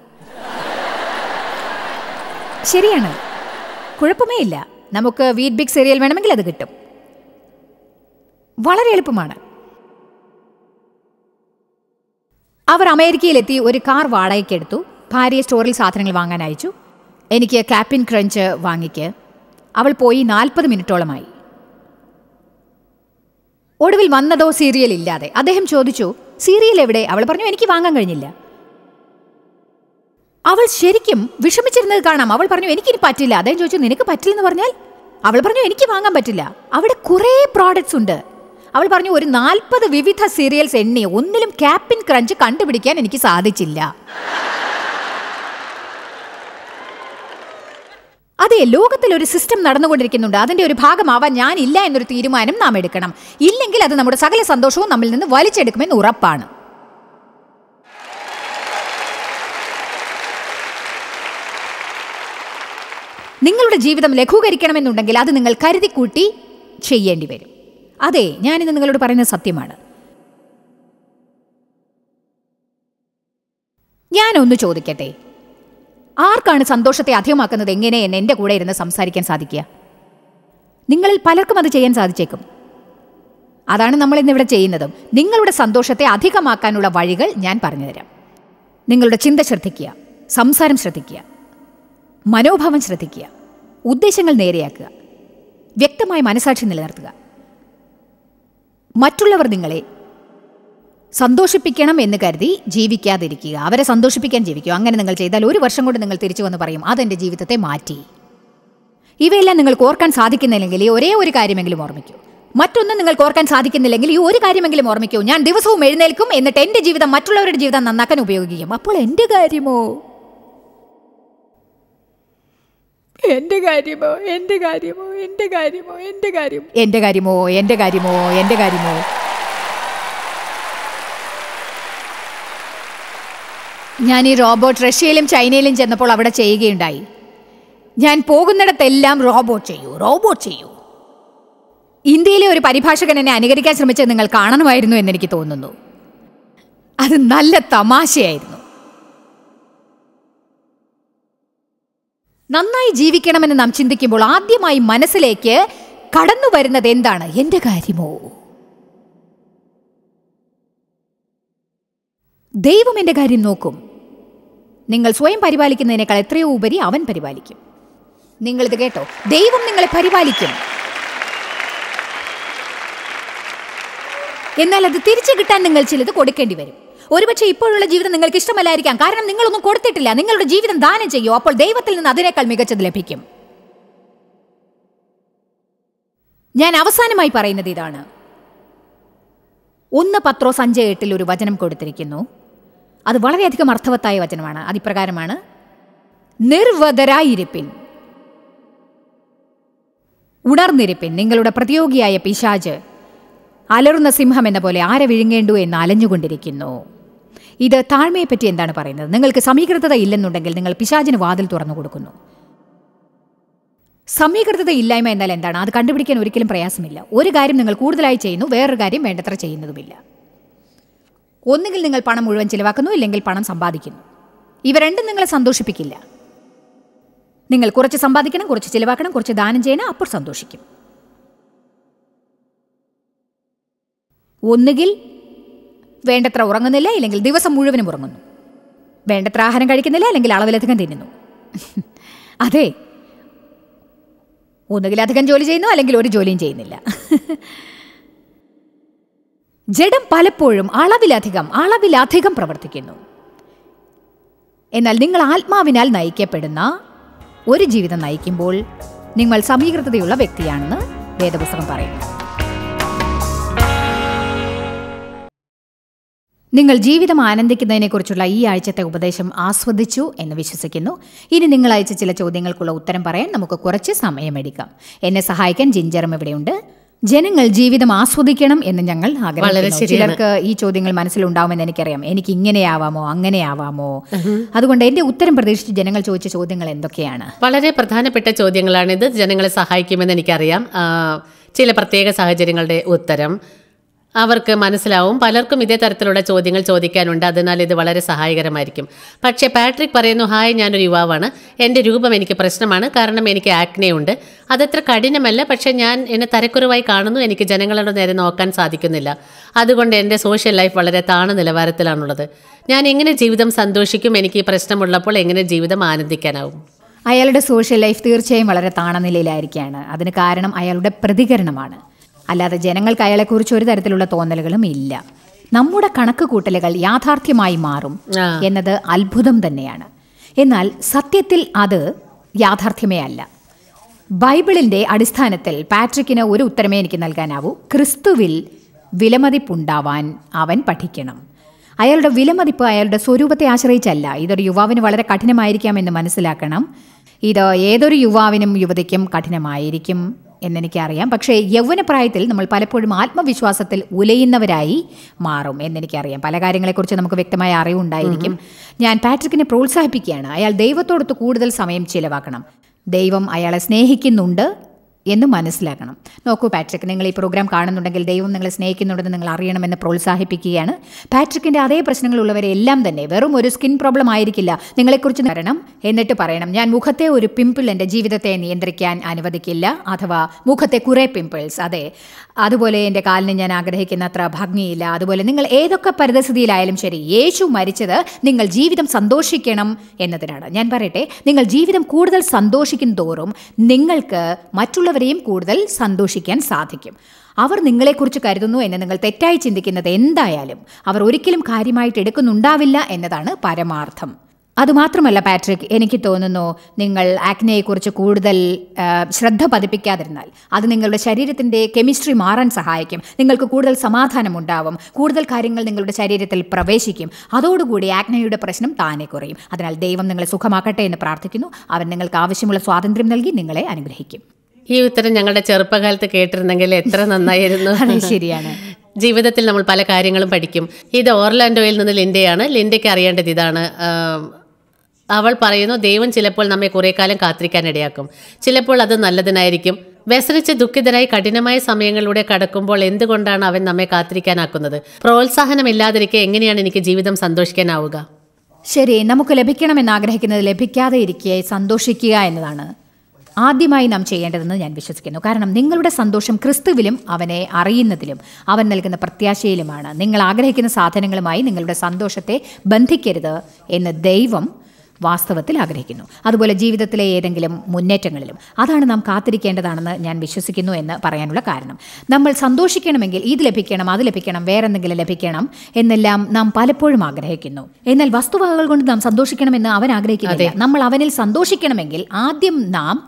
ശരിയാണ് കുഴപ്പമേ ഇല്ല നമുക്ക് വീറ്റ് ബിഗ് സീരിയൽ വേണമെങ്കിൽ അത് കിട്ടും വളരെ എളുപ്പമാണ് അവർ അമേരിക്കയിലെത്തി ഒരു കാർ വാടകയ്ക്കെടുത്തു ഭാര്യയെ സ്റ്റോറിൽ സാധനങ്ങൾ വാങ്ങാൻ അയച്ചു എനിക്ക് ക്യാപ്പിൻ ക്രഞ്ച് വാങ്ങിക്ക് അവൾ പോയി നാൽപ്പത് മിനിറ്റോളമായി ഒടുവിൽ വന്നതോ സീരിയൽ ഇല്ലാതെ അദ്ദേഹം ചോദിച്ചു സീരിയൽ എവിടെ അവൾ പറഞ്ഞു എനിക്ക് വാങ്ങാൻ കഴിഞ്ഞില്ല അവൾ ശരിക്കും വിഷമിച്ചിരുന്നത് കാണാം അവൾ പറഞ്ഞു എനിക്കിനി പറ്റില്ല അദ്ദേഹം ചോദിച്ചു നിനക്ക് പറ്റില്ലെന്ന് പറഞ്ഞാൽ അവൾ പറഞ്ഞു എനിക്ക് വാങ്ങാൻ പറ്റില്ല അവിടെ കുറേ പ്രോഡക്ട്സ് ഉണ്ട് അവൾ പറഞ്ഞു ഒരു നാൽപ്പത് വിവിധ സീരിയൽസ് എണ്ണി ഒന്നിലും ക്യാപ്പിൻ ക്രഞ്ച് കണ്ടുപിടിക്കാൻ എനിക്ക് സാധിച്ചില്ല അതെ ലോകത്തിൽ ഒരു സിസ്റ്റം നടന്നുകൊണ്ടിരിക്കുന്നുണ്ട് അതിന്റെ ഒരു ഭാഗമാവാൻ ഞാനില്ല എന്നൊരു തീരുമാനം നാം എടുക്കണം ഇല്ലെങ്കിൽ അത് നമ്മുടെ സകല സന്തോഷവും നമ്മിൽ നിന്ന് വലിച്ചെടുക്കുമെന്ന് ഉറപ്പാണ് നിങ്ങളുടെ ജീവിതം ലഘൂകരിക്കണമെന്നുണ്ടെങ്കിൽ അത് നിങ്ങൾ കരുതിക്കൂട്ടി ചെയ്യേണ്ടി വരും അതെ ഞാനിന്ന് നിങ്ങളോട് പറയുന്നത് സത്യമാണ് ഞാനൊന്ന് ചോദിക്കട്ടെ ആർക്കാണ് സന്തോഷത്തെ അധികമാക്കുന്നത് എങ്ങനെ എന്ന് എൻ്റെ കൂടെ ഇരുന്ന് സംസാരിക്കാൻ സാധിക്കുക നിങ്ങളിൽ പലർക്കും അത് ചെയ്യാൻ സാധിച്ചേക്കും അതാണ് നമ്മൾ ഇന്നിവിടെ ചെയ്യുന്നതും നിങ്ങളുടെ സന്തോഷത്തെ അധികമാക്കാനുള്ള വഴികൾ ഞാൻ പറഞ്ഞുതരാം നിങ്ങളുടെ ചിന്ത ശ്രദ്ധിക്കുക സംസാരം ശ്രദ്ധിക്കുക മനോഭാവം ശ്രദ്ധിക്കുക ഉദ്ദേശങ്ങൾ നേരെയാക്കുക വ്യക്തമായ മനസാക്ഷി നിലനിർത്തുക മറ്റുള്ളവർ നിങ്ങളെ സന്തോഷിപ്പിക്കണം എന്ന് കരുതി ജീവിക്കാതിരിക്കുക അവരെ സന്തോഷിപ്പിക്കാൻ ജീവിക്കുക അങ്ങനെ നിങ്ങൾ ചെയ്താൽ ഒരു വർഷം കൊണ്ട് നിങ്ങൾ തിരിച്ചു വന്ന് പറയും അതെൻ്റെ ജീവിതത്തെ മാറ്റി ഇവയെല്ലാം നിങ്ങൾക്ക് ഓർക്കാൻ സാധിക്കുന്നില്ലെങ്കിൽ ഈ ഒരേ ഒരു കാര്യമെങ്കിലും ഓർമ്മിക്കൂ മറ്റൊന്നും നിങ്ങൾക്ക് ഓർക്കാൻ സാധിക്കുന്നില്ലെങ്കിൽ ഈ ഒരു കാര്യമെങ്കിലും ഓർമ്മിക്കൂ ഞാൻ ദിവസവും എഴുന്നേൽക്കും എന്നിട്ട് എൻ്റെ ജീവിതം മറ്റുള്ളവരുടെ ജീവിതം നന്നാക്കാൻ ഉപയോഗിക്കും അപ്പോൾ എൻ്റെ കാര്യമോ എന്റെ കാര്യമോ എന്റെ കാര്യമോ എന്റെ കാര്യമോ എന്റെ കാര്യം എന്റെ കാര്യമോ എന്റെ കാര്യമോ എന്റെ കാര്യമോ ഞാൻ ഈ റോബോട്ട് റഷ്യയിലും ചൈനയിലും ചെന്നപ്പോൾ അവിടെ ചെയ്യുകയുണ്ടായി ഞാൻ പോകുന്നിടത്തെല്ലാം റോബോട്ട് ചെയ്യൂ റോബോട്ട് ചെയ്യൂ ഇന്ത്യയിലെ ഒരു പരിഭാഷകൻ എന്നെ അനുകരിക്കാൻ ശ്രമിച്ചത് നിങ്ങൾ കാണണമായിരുന്നു എന്നെനിക്ക് തോന്നുന്നു അത് നല്ല തമാശയായിരുന്നു നന്നായി ജീവിക്കണമെന്ന് നാം ചിന്തിക്കുമ്പോൾ ആദ്യമായി മനസ്സിലേക്ക് കടന്നു വരുന്നത് എന്താണ് എന്റെ കാര്യമോ ദൈവം എന്റെ കാര്യം നോക്കും നിങ്ങൾ സ്വയം പരിപാലിക്കുന്നതിനേക്കാൾ എത്രയോ ഉപരി അവൻ പരിപാലിക്കും നിങ്ങളിത് കേട്ടോ ദൈവം നിങ്ങളെ പരിപാലിക്കും എന്നാൽ അത് തിരിച്ചു കിട്ടാൻ നിങ്ങൾ ചിലത് കൊടുക്കേണ്ടി വരും ഒരുപക്ഷെ ഇപ്പോഴുള്ള ജീവിതം നിങ്ങൾക്ക് ഇഷ്ടമല്ലായിരിക്കാം കാരണം നിങ്ങളൊന്നും കൊടുത്തിട്ടില്ല നിങ്ങളുടെ ജീവിതം ദാനം ചെയ്യൂ അപ്പോൾ ദൈവത്തിൽ നിന്ന് അതിനേക്കാൾ മികച്ചത് ലഭിക്കും ഞാൻ അവസാനമായി പറയുന്നത് ഇതാണ് ഒന്ന് പത്രോസ് അഞ്ച് എട്ടിൽ ഒരു വചനം കൊടുത്തിരിക്കുന്നു അത് വളരെയധികം അർത്ഥവത്തായ വചനമാണ് അതിപ്രകാരമാണ് നിർവതരായിരിപ്പിൻ ഉണർന്നിരിപ്പിൻ നിങ്ങളുടെ പ്രതിയോഗിയായ പിശാജ് അലറുന്ന സിംഹം എന്ന പോലെ ആരെ വിഴുങ്ങേണ്ടു എന്ന് അലഞ്ഞുകൊണ്ടിരിക്കുന്നു ഇത് താഴ്മയെപ്പറ്റി എന്താണ് പറയുന്നത് നിങ്ങൾക്ക് സമീകൃതത ഇല്ലെന്നുണ്ടെങ്കിൽ നിങ്ങൾ പിശാചിന് വാതിൽ തുറന്നു കൊടുക്കുന്നു സമീകൃതത ഇല്ലായ്മ എന്നാൽ എന്താണ് അത് കണ്ടുപിടിക്കാൻ ഒരിക്കലും പ്രയാസമില്ല ഒരു കാര്യം നിങ്ങൾ കൂടുതലായി ചെയ്യുന്നു വേറൊരു കാര്യം വേണ്ടത്ര ചെയ്യുന്നതുമില്ല ഒന്നുകിൽ നിങ്ങൾ പണം മുഴുവൻ ചിലവാക്കുന്നു ഇല്ലെങ്കിൽ പണം സമ്പാദിക്കുന്നു ഇവ രണ്ടും നിങ്ങളെ സന്തോഷിപ്പിക്കില്ല നിങ്ങൾ കുറച്ച് സമ്പാദിക്കണം കുറച്ച് ചിലവാക്കണം കുറച്ച് ദാനം ചെയ്യണം അപ്പോൾ സന്തോഷിക്കും ഒന്നുകിൽ വേണ്ടത്ര ഉറങ്ങുന്നില്ല ഇല്ലെങ്കിൽ ദിവസം മുഴുവനും ഉറങ്ങുന്നു വേണ്ടത്ര ആഹാരം കഴിക്കുന്നില്ല അല്ലെങ്കിൽ അളവിലധികം തിന്നുന്നു അതെ ഒന്നുകിൽ അധികം ജോലി ചെയ്യുന്നു അല്ലെങ്കിൽ ഒരു ജോലിയും ചെയ്യുന്നില്ല ജഡം പലപ്പോഴും അളവിലധികം അളവിലധികം പ്രവർത്തിക്കുന്നു എന്നാൽ നിങ്ങൾ ആത്മാവിനാൽ നയിക്കപ്പെടുന്ന ഒരു ജീവിതം നയിക്കുമ്പോൾ നിങ്ങൾ സമീകൃതതയുള്ള വ്യക്തിയാണെന്ന് വേദപുസ്തകം പറയുന്നു നിങ്ങൾ ജീവിതം ആനന്ദിക്കുന്നതിനെക്കുറിച്ചുള്ള ഈ ആഴ്ചത്തെ ഉപദേശം ആസ്വദിച്ചു എന്ന് വിശ്വസിക്കുന്നു ഇനി നിങ്ങൾ അയച്ച ചില ചോദ്യങ്ങൾക്കുള്ള ഉത്തരം പറയാൻ നമുക്ക് കുറച്ച് സമയമെടുക്കാം എന്നെ സഹായിക്കാൻ ജിഞ്ചറും ഇവിടെയുണ്ട് ജനങ്ങൾ ജീവിതം ആസ്വദിക്കണം എന്ന് ഞങ്ങൾ ആഗ്രഹിക്കുന്നു ശരിയാണ്. ചിലർക്ക് ഈ ചോദ്യങ്ങൾ മനസ്സിലുണ്ടാവുമെന്ന് എനിക്കറിയാം എനിക്ക് ഇങ്ങനെയാവാമോ അങ്ങനെയാവാമോ അതുകൊണ്ട് എന്റെ ഉത്തരം പ്രതീക്ഷിച്ച് ജനങ്ങൾ ചോദിച്ച ചോദ്യങ്ങൾ എന്തൊക്കെയാണ് വളരെ പ്രധാനപ്പെട്ട ചോദ്യങ്ങളാണിത് ജനങ്ങളെ സഹായിക്കുമെന്ന് എനിക്കറിയാം ആ, ചില പ്രത്യേക സാഹചര്യങ്ങളുടെ ഉത്തരം അവർക്ക് മനസ്സിലാവും പലർക്കും ഇതേ തരത്തിലുള്ള ചോദ്യങ്ങൾ ചോദിക്കാനുണ്ട് അതിനാൽ ഇത് വളരെ സഹായകരമായിരിക്കും പക്ഷേ പാട്രിക് പറയുന്നു ഹായ് ഞാനൊരു യുവാവാണ് എൻ്റെ രൂപം എനിക്ക് പ്രശ്നമാണ് കാരണം എനിക്ക് ആക്നെ ഉണ്ട് അതത്ര കഠിനമല്ല പക്ഷേ ഞാൻ എന്നെ തരക്കുറവായി കാണുന്നു എനിക്ക് ജനങ്ങളുടെ നേരെ നോക്കാൻ സാധിക്കുന്നില്ല അതുകൊണ്ട് എൻ്റെ സോഷ്യൽ ലൈഫ് വളരെ താണ നിലവാരത്തിലാണുള്ളത് ഞാൻ എങ്ങനെ ജീവിതം സന്തോഷിക്കും എനിക്ക് ഈ പ്രശ്നമുള്ളപ്പോൾ എങ്ങനെ ജീവിതം ആനന്ദിക്കാനാവും അയാളുടെ സോഷ്യൽ ലൈഫ് തീർച്ചയായും വളരെ താണനിലയിലായിരിക്കുകയാണ് അതിന് കാരണം അയാളുടെ പ്രതികരണമാണ് അല്ലാതെ ജനങ്ങൾക്ക് അയാളെക്കുറിച്ച് ഒരു തരത്തിലുള്ള തോന്നലുകളും ഇല്ല നമ്മുടെ കണക്ക് കൂട്ടലുകൾ യാഥാർത്ഥ്യമായി മാറും ആ. എന്നത് അത്ഭുതം തന്നെയാണ് എന്നാൽ സത്യത്തിൽ അത് യാഥാർത്ഥ്യമേ അല്ല ബൈബിളിൻ്റെ അടിസ്ഥാനത്തിൽ പാട്രിക്കിന് ഒരു ഉത്തരമേ എനിക്ക് നൽകാനാവൂ ക്രിസ്തുവിൽ വിലമതിപ്പുണ്ടാവാൻ അവൻ പഠിക്കണം അയാളുടെ വിലമതിപ്പ് അയാളുടെ സ്വരൂപത്തെ ആശ്രയിച്ചല്ല ഇതൊരു യുവാവിന് വളരെ കഠിനമായിരിക്കാമെന്ന് മനസ്സിലാക്കണം ഇത് ഏതൊരു യുവാവിനും യുവതിക്കും കഠിനമായിരിക്കും എന്നെനിക്കറിയാം പക്ഷേ യൗവനപ്രായത്തിൽ നമ്മൾ പലപ്പോഴും ആത്മവിശ്വാസത്തിൽ ഉലയുന്നവരായി മാറും എന്നെനിക്കറിയാം പല കാര്യങ്ങളെക്കുറിച്ച് നമുക്ക് വ്യക്തമായ അറിവുണ്ടായിരിക്കും ഞാൻ പാട്രിക്കിനെ പ്രോത്സാഹിപ്പിക്കുകയാണ് അയാൾ ദൈവത്തോടൊത്ത് കൂടുതൽ സമയം ചിലവാക്കണം ദൈവം അയാളെ സ്നേഹിക്കുന്നുണ്ട് എന്ന് മനസ്സിലാക്കണം നോക്കൂ പാട്രിക് നിങ്ങൾ ഈ പ്രോഗ്രാം കാണുന്നുണ്ടെങ്കിൽ ദൈവം നിങ്ങളെ സ്നേഹിക്കുന്നുണ്ടെന്ന് നിങ്ങൾ അറിയണമെന്ന് പ്രോത്സാഹിപ്പിക്കുകയാണ് പാട്രിക്കിൻ്റെ അതേ പ്രശ്നങ്ങളുള്ളവരെ എല്ലാം തന്നെ വെറും ഒരു സ്കിൻ പ്രോബ്ലം ആയിരിക്കില്ല നിങ്ങളെക്കുറിച്ച് തരണം എന്നിട്ട് പറയണം ഞാൻ മുഖത്തെ ഒരു പിമ്പിൾ എൻ്റെ ജീവിതത്തെ നിയന്ത്രിക്കാൻ അനുവദിക്കില്ല അഥവാ മുഖത്തെ കുറേ പിമ്പിൾസ് അതെ അതുപോലെ എൻ്റെ കാലിന് ഞാൻ ആഗ്രഹിക്കുന്ന അത്ര ഭംഗിയില്ല അതുപോലെ നിങ്ങൾ ഏതൊക്കെ പരിതസ്ഥിതിയിലായാലും ശരി യേശു മരിച്ചത് നിങ്ങൾ ജീവിതം സന്തോഷിക്കണം എന്നതിനാണ് ഞാൻ പറയട്ടെ നിങ്ങൾ ജീവിതം കൂടുതൽ സന്തോഷിക്കും തോറും നിങ്ങൾക്ക് മറ്റുള്ളവരെയും കൂടുതൽ സന്തോഷിക്കാൻ സാധിക്കും അവർ നിങ്ങളെക്കുറിച്ച് കരുതുന്നു എന്ന് നിങ്ങൾ തെറ്റായി ചിന്തിക്കുന്നത് എന്തായാലും അവർ ഒരിക്കലും കാര്യമായിട്ട് എടുക്കുന്നുണ്ടാവില്ല എന്നതാണ് പരമാർത്ഥം അതുമാത്രമല്ല പാട്രിക് എനിക്ക് തോന്നുന്നു നിങ്ങൾ ആക്നെയെക്കുറിച്ച് കൂടുതൽ ആ, ശ്രദ്ധ പതിപ്പിക്കാതിരുന്നാൽ അത് നിങ്ങളുടെ ശരീരത്തിൻ്റെ കെമിസ്ട്രി മാറാൻ സഹായിക്കും നിങ്ങൾക്ക് കൂടുതൽ സമാധാനമുണ്ടാവും കൂടുതൽ കാര്യങ്ങൾ നിങ്ങളുടെ ശരീരത്തിൽ പ്രവേശിക്കും അതോടുകൂടി ആക്നയുടെ പ്രശ്നം താനെ കുറയും അതിനാൽ ദൈവം നിങ്ങളെ സുഖമാക്കട്ടെ എന്ന് പ്രാർത്ഥിക്കുന്നു അവൻ നിങ്ങൾക്ക് ആവശ്യമുള്ള സ്വാതന്ത്ര്യം നൽകി നിങ്ങളെ അനുഗ്രഹിക്കും ഈ ഉത്തരം ഞങ്ങളുടെ ചെറുപ്പകാലത്ത് കേട്ടിരുന്നെങ്കിൽ എത്ര നന്നായിരുന്നു അതെ ശരിയാണ് ജീവിതത്തിൽ നമ്മൾ പല കാര്യങ്ങളും പഠിക്കും ഇത് ഓർലാൻഡോയിൽ നിന്ന് ലിൻഡയാണ് ലിൻഡയ്ക്ക് അറിയേണ്ടത് ഇതാണ് ആം, അവൾ പറയുന്നു ദൈവം ചിലപ്പോൾ നമ്മെ കുറേ കാലം കാത്തിരിക്കാൻ ഇടയാക്കും ചിലപ്പോൾ അത് നല്ലതിനായിരിക്കും വ്യസനിച്ച് ദുഃഖിതരായി കഠിനമായ സമയങ്ങളിലൂടെ കടക്കുമ്പോൾ എന്തുകൊണ്ടാണ് അവൻ നമ്മെ കാത്തിരിക്കാനാക്കുന്നത് പ്രോത്സാഹനമില്ലാതിരിക്കെ എങ്ങനെയാണ് എനിക്ക് ജീവിതം സന്തോഷിക്കാനാവുക ശരി നമുക്ക് ലഭിക്കണമെന്ന് ആഗ്രഹിക്കുന്നത് ലഭിക്കാതെ ഇരിക്കെ സന്തോഷിക്കുക എന്നതാണ് ആദ്യമായി നാം ചെയ്യേണ്ടതെന്ന് ഞാൻ വിശ്വസിക്കുന്നു കാരണം നിങ്ങളുടെ സന്തോഷം ക്രിസ്തുവിലും അവനെ അറിയുന്നതിലും അവൻ നൽകുന്ന പ്രത്യാശയിലുമാണ് നിങ്ങൾ ആഗ്രഹിക്കുന്ന സാധനങ്ങളുമായി നിങ്ങളുടെ സന്തോഷത്തെ ബന്ധിക്കരുത് എന്ന് ദൈവം വാസ്തവത്തിൽ ആഗ്രഹിക്കുന്നു അതുപോലെ ജീവിതത്തിലെ ഏതെങ്കിലും മുന്നേറ്റങ്ങളിലും അതാണ് നാം കാത്തിരിക്കേണ്ടതാണെന്ന് ഞാൻ വിശ്വസിക്കുന്നു എന്ന് പറയാനുള്ള കാരണം നമ്മൾ സന്തോഷിക്കണമെങ്കിൽ ഇത് ലഭിക്കണം അത് ലഭിക്കണം വേറെന്തെങ്കിലും ലഭിക്കണം എന്നെല്ലാം നാം പലപ്പോഴും ആഗ്രഹിക്കുന്നു എന്നാൽ വസ്തുവകകൾ കൊണ്ട് നാം സന്തോഷിക്കണമെന്ന് അവൻ ആഗ്രഹിക്കുന്നില്ല നമ്മൾ അവനിൽ സന്തോഷിക്കണമെങ്കിൽ ആദ്യം നാം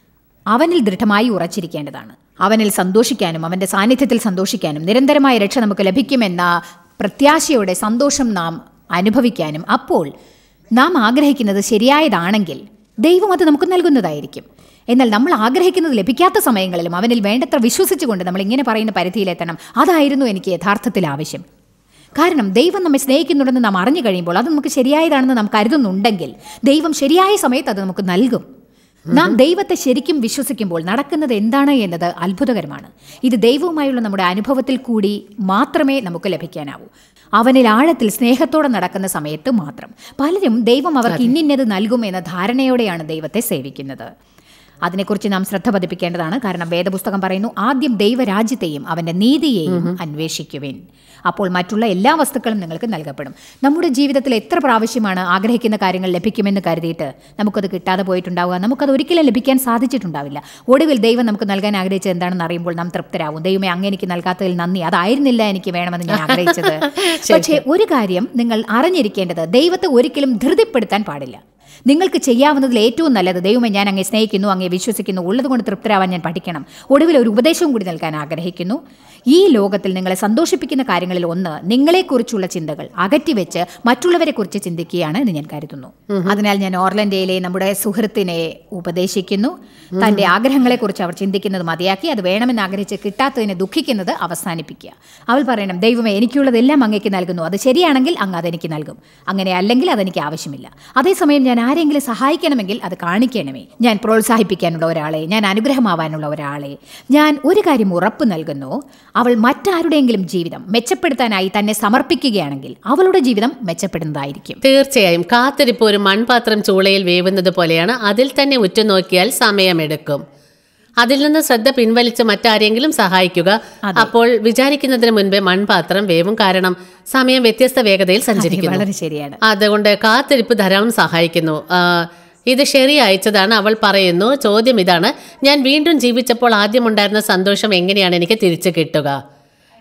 അവനിൽ ദൃഢമായി ഉറച്ചിരിക്കേണ്ടതാണ് അവനിൽ സന്തോഷിക്കാനും അവൻ്റെ സാന്നിധ്യത്തിൽ സന്തോഷിക്കാനും നിരന്തരമായ രക്ഷ നമുക്ക് ലഭിക്കുമെന്ന പ്രത്യാശയോടെ സന്തോഷം നാം അനുഭവിക്കാനും അപ്പോൾ നാം ആഗ്രഹിക്കുന്നത് ശരിയായതാണെങ്കിൽ ദൈവം അത് നമുക്ക് നൽകുന്നതായിരിക്കും എന്നാൽ നമ്മൾ ആഗ്രഹിക്കുന്നത് ലഭിക്കാത്ത സമയങ്ങളിലും അവനിൽ വേണ്ടത്ര വിശ്വസിച്ചുകൊണ്ട് നമ്മൾ ഇങ്ങനെ പറയുന്ന പരിധിയിലെത്തണം അതായിരുന്നു എനിക്ക് യഥാർത്ഥത്തിൽ ആവശ്യം കാരണം ദൈവം നമ്മെ സ്നേഹിക്കുന്നുണ്ടെന്ന് നാം അറിഞ്ഞു കഴിയുമ്പോൾ അത് നമുക്ക് ശരിയായതാണെന്ന് നാം കരുതുന്നുണ്ടെങ്കിൽ ദൈവം ശരിയായ സമയത്ത് അത് നമുക്ക് നൽകും നാം ദൈവത്തെ ശരിക്കും വിശ്വസിക്കുമ്പോൾ നടക്കുന്നത് എന്താണ് എന്നത് അത്ഭുതകരമാണ് ഇത് ദൈവവുമായുള്ള നമ്മുടെ അനുഭവത്തിൽ കൂടി മാത്രമേ നമുക്ക് ലഭിക്കാനാവൂ അവനിൽ ആഴത്തിൽ സ്നേഹത്തോടെ നടക്കുന്ന സമയത്ത് മാത്രം പലരും ദൈവം അവർക്ക് ഇന്നിന്നത് നൽകും എന്ന ധാരണയോടെയാണ് ദൈവത്തെ സേവിക്കുന്നത് അതിനെക്കുറിച്ച് നാം ശ്രദ്ധ പതിപ്പിക്കേണ്ടതാണ് കാരണം വേദപുസ്തകം പറയുന്നു ആദ്യം ദൈവരാജ്യത്തെയും അവൻ്റെ നീതിയെയും അന്വേഷിക്കുവിൻ അപ്പോൾ മറ്റുള്ള എല്ലാ വസ്തുക്കളും നിങ്ങൾക്ക് നൽകപ്പെടും നമ്മുടെ ജീവിതത്തിൽ എത്ര പ്രാവശ്യമാണ് ആഗ്രഹിക്കുന്ന കാര്യങ്ങൾ ലഭിക്കുമെന്ന് കരുതിയിട്ട് നമുക്കത് കിട്ടാതെ പോയിട്ടുണ്ടാവുക നമുക്കത് ഒരിക്കലും ലഭിക്കാൻ സാധിച്ചിട്ടുണ്ടാവില്ല ഒടുവിൽ ദൈവം നമുക്ക് നൽകാൻ ആഗ്രഹിച്ചത് എന്താണെന്ന് അറിയുമ്പോൾ നാം തൃപ്തരാകും ദൈവമേ അങ്ങ് എനിക്ക് നൽകാത്തതിൽ നന്ദി അതായിരുന്നില്ല എനിക്ക് വേണമെന്ന് ഞാൻ ആഗ്രഹിച്ചത് പക്ഷേ ഒരു കാര്യം നിങ്ങൾ അറിഞ്ഞിരിക്കേണ്ടത് ദൈവത്തെ ഒരിക്കലും ധൃതിപ്പെടുത്താൻ പാടില്ല നിങ്ങൾക്ക് ചെയ്യാവുന്നതിൽ ഏറ്റവും നല്ലത് ദൈവമേ ഞാൻ അങ്ങേ സ്നേഹിക്കുന്നു അങ്ങേ വിശ്വസിക്കുന്നു ഉള്ളതുകൊണ്ട് തൃപ്തരാവാൻ ഞാൻ പഠിക്കണം ഒടുവിൽ ഒരു ഉപദേശവും കൂടി നൽകാൻ ആഗ്രഹിക്കുന്നു ഈ ലോകത്തിൽ നിങ്ങളെ സന്തോഷിപ്പിക്കുന്ന കാര്യങ്ങളിൽ ഒന്ന് നിങ്ങളെക്കുറിച്ചുള്ള ചിന്തകൾ അകറ്റിവെച്ച് മറ്റുള്ളവരെക്കുറിച്ച് ചിന്തിക്കുകയാണ് എന്ന് ഞാൻ കരുതുന്നു അതിനാൽ ഞാൻ ഓർലൻഡയിലെ നമ്മുടെ സുഹൃത്തിനെ ഉപദേശിക്കുന്നു തന്റെ ആഗ്രഹങ്ങളെക്കുറിച്ച് അവർ ചിന്തിക്കുന്നത് മതിയാക്കി അത് വേണമെന്ന് ആഗ്രഹിച്ച് കിട്ടാത്തതിനെ ദുഃഖിക്കുന്നത് അവസാനിപ്പിക്കുക അവൾ പറയണം ദൈവമേ എനിക്കുള്ളതെല്ലാം അങ്ങേക്ക് നൽകുന്നു അത് ശരിയാണെങ്കിൽ അങ്ങ് അതെനിക്ക് നൽകും അങ്ങനെ അല്ലെങ്കിൽ അതെനിക്ക് ആവശ്യമില്ല അതേസമയം ഞാൻ ആരെങ്കിലും സഹായിക്കണമെങ്കിൽ അത് കാണിക്കണമേ ഞാൻ പ്രോത്സാഹിപ്പിക്കാനുള്ള ഒരാളെ ഞാൻ അനുഗ്രഹമാവാനുള്ള ഒരാളെ ഞാൻ ഒരു കാര്യം ഉറപ്പ് നൽകുന്നു അവൾ മറ്റാരുടെയെങ്കിലും ജീവിതം മെച്ചപ്പെടുത്താനായി തന്നെ സമർപ്പിക്കുകയാണെങ്കിൽ അവളുടെ ജീവിതം മെച്ചപ്പെടുന്നതായിരിക്കും തീർച്ചയായും കാത്തിരിപ്പ് ഒരു മൺപാത്രം ചൂളയിൽ വേവുന്നത് പോലെയാണ് അതിൽ തന്നെ ഉറ്റുനോക്കിയാൽ സമയമെടുക്കും അതിൽ നിന്ന് ശ്രദ്ധ പിൻവലിച്ച് മറ്റാരെങ്കിലും സഹായിക്കുക അപ്പോൾ വിചാരിക്കുന്നതിന് മുൻപേ മൺപാത്രം വേവും കാരണം സമയം വ്യത്യസ്ത വേഗതയിൽ സഞ്ചരിക്കുന്നു വളരെ ശരിയാണ് അതുകൊണ്ട് കാത്തിരിപ്പ് ധാരാളം സഹായിക്കുന്നു ആ, ഇത് ശരി അയച്ചതാണ് അവൾ പറയുന്നു ചോദ്യം ഇതാണ് ഞാൻ വീണ്ടും ജീവിച്ചപ്പോൾ ആദ്യമുണ്ടായിരുന്ന സന്തോഷം എങ്ങനെയാണ് എനിക്ക് തിരിച്ചു കിട്ടുക